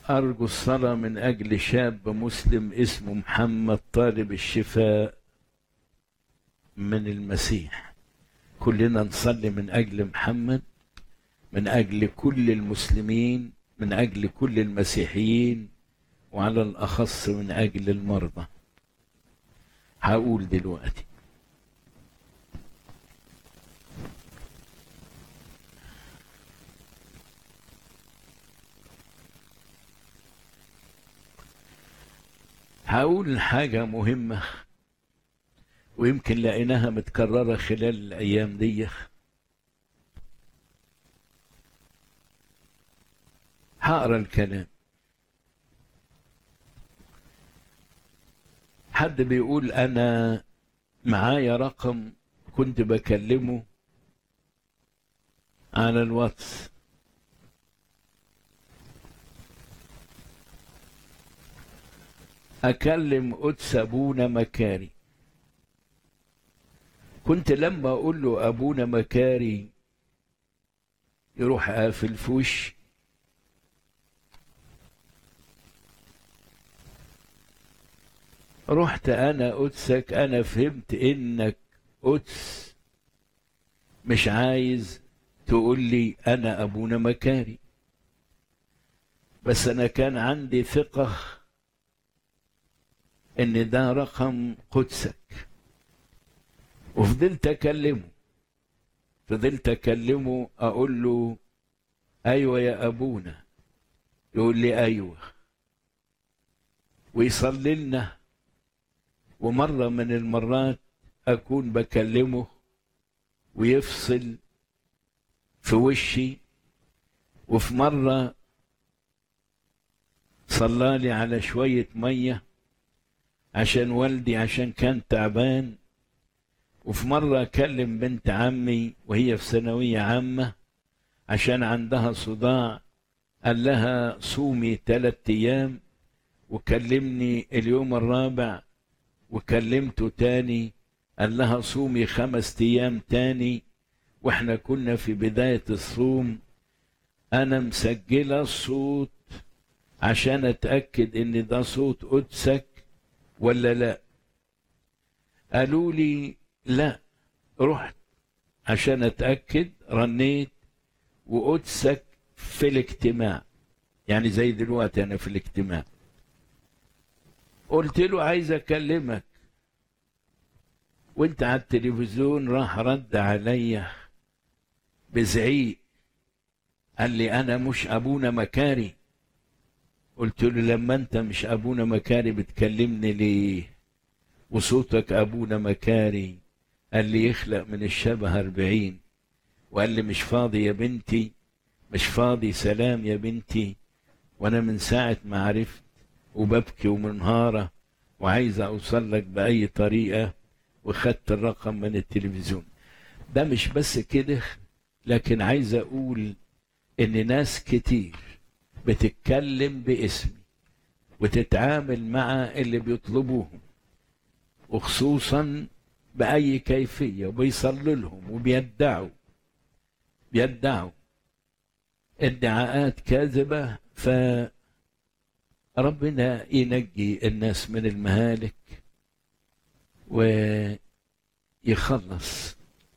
أرجو الصلاة من أجل شاب مسلم اسمه محمد طالب الشفاء من المسيح كلنا نصلي من أجل محمد من أجل كل المسلمين من أجل كل المسيحيين وعلى الأخص من أجل المرضى هقول دلوقتي هقول حاجة مهمة ويمكن لقيناها متكررة خلال الأيام دي هقرا الكلام حد بيقول أنا معايا رقم كنت بكلمه على الواتس أكلم قدس أبونا مكاري كنت لما أقول له أبونا مكاري يروح قافل في وشي رحت أنا قدسك أنا فهمت إنك قدس مش عايز تقول لي أنا أبونا مكاري بس أنا كان عندي ثقة ان ده رقم قدسك وفضلت اكلمه فضلت اكلمه اقول له ايوه يا ابونا يقول لي ايوه ويصلي لنا ومره من المرات اكون بكلمه ويفصل في وشي وفي مره صلالي على شويه ميه عشان والدي عشان كان تعبان وفي مرة أكلم بنت عمي وهي في ثانوية عامة عشان عندها صداع قال لها صومي ثلاثة أيام وكلمني اليوم الرابع وكلمته تاني قال لها صومي خمس أيام تاني واحنا كنا في بداية الصوم أنا مسجلة الصوت عشان أتأكد إن ده صوت قدسك ولا لا قالوا لي لا رحت عشان اتاكد رنيت وقدسك في الاجتماع يعني زي دلوقتي انا في الاجتماع قلت له عايز اكلمك وانت على التلفزيون راح رد عليا بزعيق قال لي انا مش ابونا مكاري قلت له لما انت مش ابونا مكاري بتكلمني ليه وصوتك ابونا مكاري قال لي يخلق من الشبه أربعين وقال لي مش فاضي يا بنتي مش فاضي سلام يا بنتي وانا من ساعة ما عرفت وببكي ومنهارة وعايز اوصل لك بأي طريقة وخدت الرقم من التلفزيون ده مش بس كده لكن عايز اقول ان ناس كتير بتتكلم باسمي وتتعامل مع اللي بيطلبوهم وخصوصا بأي كيفية وبيصلوا لهم وبيدعوا بيدعوا ادعاءات كاذبة فربنا ينجي الناس من المهالك ويخلص